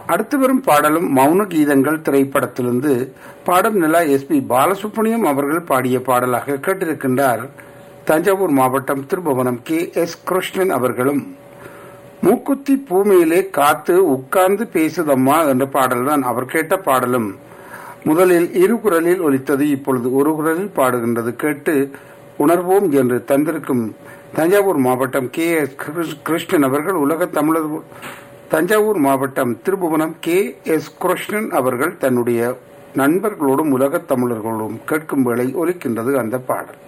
அடுத்து வரும் பாடலும் மௌன கீதங்கள் திரைப்படத்திலிருந்து பாடம் நிலா எஸ் பி பாலசுப்ரமணியம் அவர்கள் பாடிய பாடலாக கேட்டிருக்கின்றார் தஞ்சாவூர் மாவட்டம் திருபுவனம் கே எஸ் கிருஷ்ணன் அவர்களும் மூக்குத்தி பூமியிலே காத்து உட்கார்ந்து பேசுதம்மா என்ற பாடல்தான் அவர் கேட்ட பாடலும் முதலில் இரு குரலில் ஒலித்தது இப்பொழுது ஒரு குரலில் பாடுகின்றது கேட்டு உணர்வோம் என்று தந்திருக்கும் தஞ்சாவூர் மாவட்டம் கே எஸ் கிருஷ்ணன் அவர்கள் உலக தமிழர் தஞ்சாவூர் மாவட்டம் திருபுவனம் கே எஸ் கிருஷ்ணன் அவர்கள் தன்னுடைய நண்பர்களோடும் உலகத் தமிழர்களோடும் கேட்கும் வேளை ஒலிக்கின்றது அந்த பாடல்